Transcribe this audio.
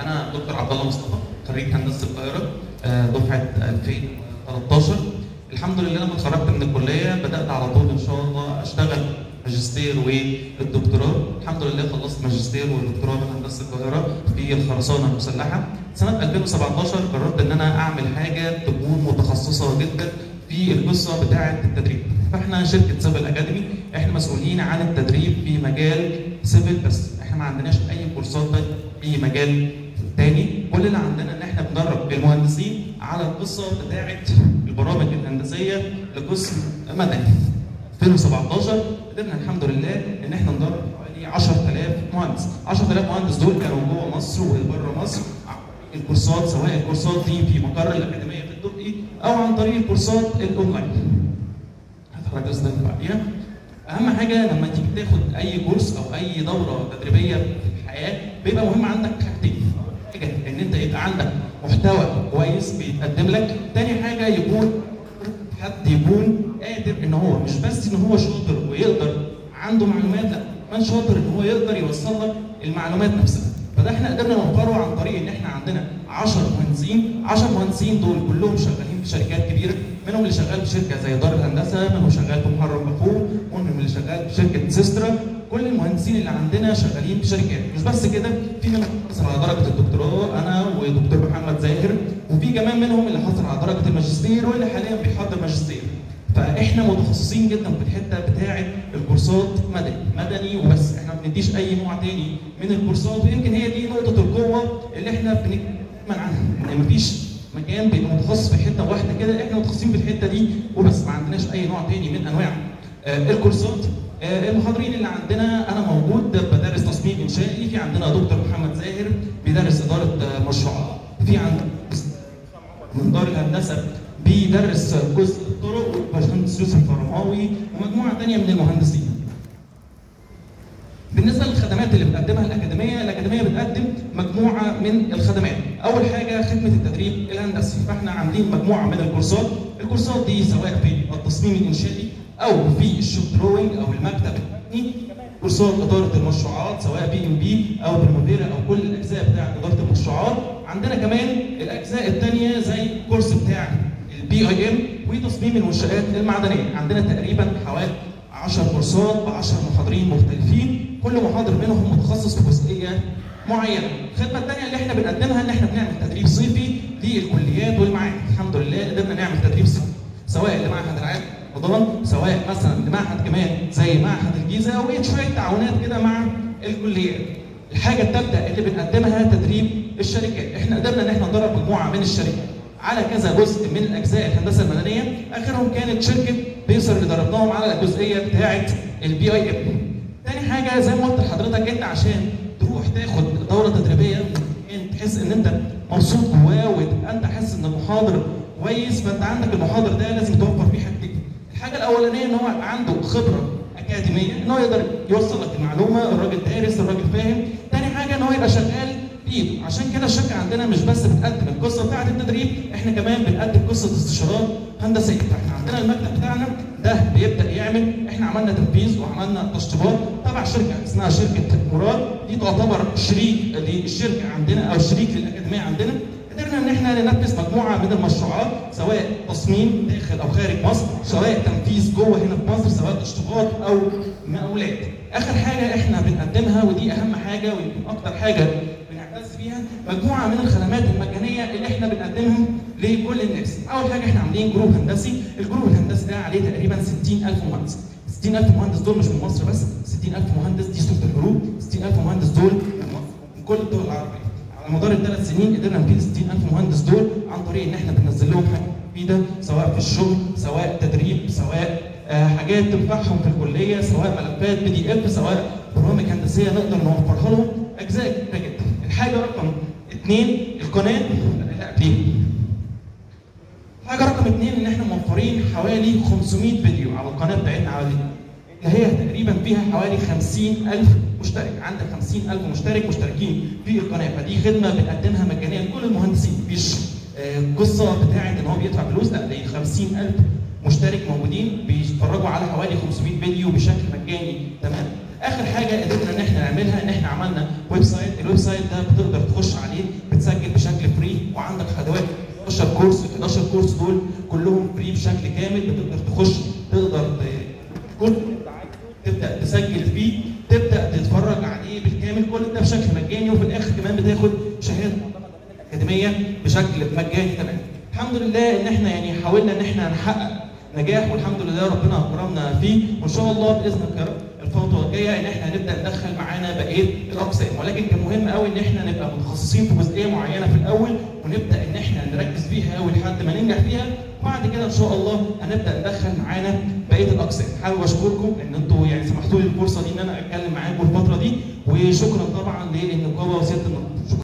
انا دكتور عبد الله مصطفى خريج هندسه القاهره آه، دفعه 2013 الحمد لله لما اتخرجت من الكليه بدات على طول ان شاء الله اشتغل ماجستير والدكتوراه الحمد لله خلصت ماجستير والدكتوراه من هندسه القاهره في الخرسانه المسلحه سنه 2017 قررت ان انا اعمل حاجه تكون متخصصه جدا في القصه بتاعه التدريب فاحنا شركه سيفل اكاديمي احنا مسؤولين عن التدريب في مجال سيفل بس احنا ما عندناش اي كورسات في مجال تاني كل اللي عندنا ان احنا بندرب المهندسين على القصه بتاعه البرامج الهندسيه لقسم مدني 2017 قدرنا الحمد لله ان احنا ندرب حوالي 10000 مهندس 10000 مهندس دول كانوا جوه مصر وبره مصر الكورسات سواء الكورسات دي في مقر الاكاديميه في الدقي او عن طريق الكورسات الاونلاين هتحرك السلايد اللي بعديها اهم حاجه لما تيجي تاخد اي كورس او اي دوره تدريبيه في الحياه بيبقى مهم عندك حاجتين حاجه ان انت يبقى عندك محتوى كويس بيتقدم لك تاني حاجه يكون حد يكون قادر ان هو مش بس ان هو شاطر ويقدر عنده معلومات لا كمان شاطر ان هو يقدر يوصل لك المعلومات نفسها فده احنا قدرنا نوفره عن طريق ان احنا عندنا 10 مهندسين 10 مهندسين دول كلهم شغالين في شركات كبيره منهم اللي شغال في شركه زي دار الهندسه منهم شغال في محرم كافور منهم اللي شغال في شركه سيسترا كل المهندسين اللي عندنا شغالين في شركات مش بس كده في منهم حصل على درجه الدكتوراه انا ودكتور محمد زاهر وفي كمان منهم اللي حصل على درجه الماجستير واللي حاليا بيحضر ماجستير فاحنا متخصصين جدا في الحته بتاعه الكورسات مدني مدني وبس احنا ما بنديش اي نوع تاني من الكورسات ويمكن هي دي نقطه القوه اللي احنا بنتكلم عنها ان مفيش مكان بيبقى متخصص في حته واحده كده احنا متخصصين في الحته دي وبس ما عندناش اي نوع تاني من انواع آه الكورسات آه المحاضرين اللي عندنا انا موجود بدرس تصميم انشائي في عندنا دكتور محمد زاهر بيدرس اداره آه مشروعات في عندنا من دار الهندسه بيدرس جزء الطرق والباشمهندس يوسف الفرماوي ومجموعه ثانيه من المهندسين. بالنسبه للخدمات اللي بتقدمها الاكاديميه، الاكاديميه بتقدم مجموعه من الخدمات، اول حاجه خدمه التدريب الهندسي، فاحنا عاملين مجموعه من الكورسات، الكورسات دي سواء في التصميم الانشائي او في الشوب دروينج او المكتب الفني، كورسات اداره المشروعات سواء بي ام بي او بريموفيرا او كل الاجزاء بتاعه اداره المشروعات، عندنا كمان الاجزاء الثانيه زي الكورس بتاع البي اي ام وتصميم المنشات المعدنيه عندنا تقريبا حوالي 10 كورسات ب 10 محاضرين مختلفين كل محاضر منهم متخصص في جزئيه معينه الخدمه الثانيه اللي احنا بنقدمها ان احنا بنعمل تدريب صيفي للكليات والمعاهد الحمد لله قدرنا نعمل تدريب صيفي سواء لمعهد العام رمضان سواء مثلا لمعهد كمان زي معهد الجيزه وشويه تعاونات كده مع الكليات الحاجه الثالثه اللي بنقدمها تدريب الشركات احنا قدرنا ان احنا ندرب مجموعه من الشركات على كذا جزء من الاجزاء الهندسه المدنيه اخرهم كانت شركه بيسر اللي دربناهم على الجزئيه بتاعه البي اي ام. تاني حاجه زي ما قلت لحضرتك انت عشان تروح تاخد دوره تدريبيه تحس ان انت مبسوط جواه وتبقى انت حاسس ان المحاضر كويس فانت عندك المحاضر ده لازم توفر فيه حاجتين. الحاجه الاولانيه ان هو يبقى عنده خبره اكاديميه ان هو يقدر يوصل لك المعلومه الراجل دارس الراجل فاهم. تاني حاجه ان هو يبقى شغال بايده عشان كده الشركه عندنا مش بس بتقدم القصه بتاعه التدريب احنا كمان بنقدم قصه استشارات هندسيه فاحنا عندنا المكتب بتاعنا ده بيبدا يعمل احنا عملنا تنفيذ وعملنا تشطيبات تبع شركه اسمها شركه مراد دي تعتبر شريك للشركه عندنا او شريك للاكاديميه عندنا قدرنا ان احنا ننفذ مجموعه من المشروعات سواء تصميم داخل او خارج مصر سواء تنفيذ جوه هنا في مصر سواء تشطيبات او مقاولات اخر حاجه احنا بنقدمها ودي اهم حاجه ويمكن اكتر حاجه بنعتز بيها مجموعه من الخدمات المجانيه اللي احنا بنقدمها لكل الناس. اول حاجه احنا عاملين جروب هندسي، الجروب الهندسي ده عليه تقريبا 60000 مهندس. 60000 مهندس دول مش من مصر بس، 60000 مهندس دي صوره الجروب، 60000 مهندس دول من كل الدول العربيه. على مدار الثلاث سنين قدرنا نفيد 60000 مهندس دول عن طريق ان احنا بننزل لهم حاجه مفيده سواء في الشغل، سواء تدريب، سواء آه حاجات تنفعهم في الكليه، سواء ملفات بي دي اف، سواء برامج هندسيه نقدر نوفرها لهم اجزاء كتيره جدا. الحاجه رقم اثنين القناه لا قبليها. حاجه رقم اثنين ان احنا موفرين حوالي 500 فيديو على القناه بتاعتنا على اللي هي تقريبا فيها حوالي 50000 مشترك عندك 50000 مشترك مشتركين في القناه فدي خدمه بنقدمها مجانيا لكل المهندسين مفيش آه قصه بتاعت ان هو بيدفع فلوس لا دي 50000 مشترك موجودين بيتفرجوا على حوالي 500 فيديو بشكل مجاني تمام اخر حاجه قدرنا ان احنا نعملها ان احنا عملنا ويب سايت الويب سايت ده بتقدر تخش عليه بتسجل بشكل فري وعندك ادوات 11 كورس ال 11 كورس دول كلهم فري بشكل كامل بتقدر تخش تقدر ت- كل تبدا تسجل فيه تبدا تتفرج عليه بالكامل كل ده بشكل مجاني وفي الاخر كمان بتاخد شهاده اكاديميه بشكل مجاني تماما. الحمد لله ان احنا يعني حاولنا ان احنا نحقق نجاح والحمد لله ربنا اكرمنا فيه وان شاء الله باذنك يا رب الفتره الجايه ان احنا هنبدا ندخل معانا بقيه الاقسام ولكن كان مهم قوي ان احنا نبقى متخصصين في جزئيه معينه في الاول ونبدا ان احنا نركز فيها قوي لحد ما ننجح فيها وبعد كده ان شاء الله هنبدا ندخل معانا بقيه الاقسام حابب اشكركم ان انتوا يعني سمحتوا لي الفرصه دي ان انا اتكلم معاكم الفتره دي وشكرا طبعا للنقابه وسياده النقابه شكرا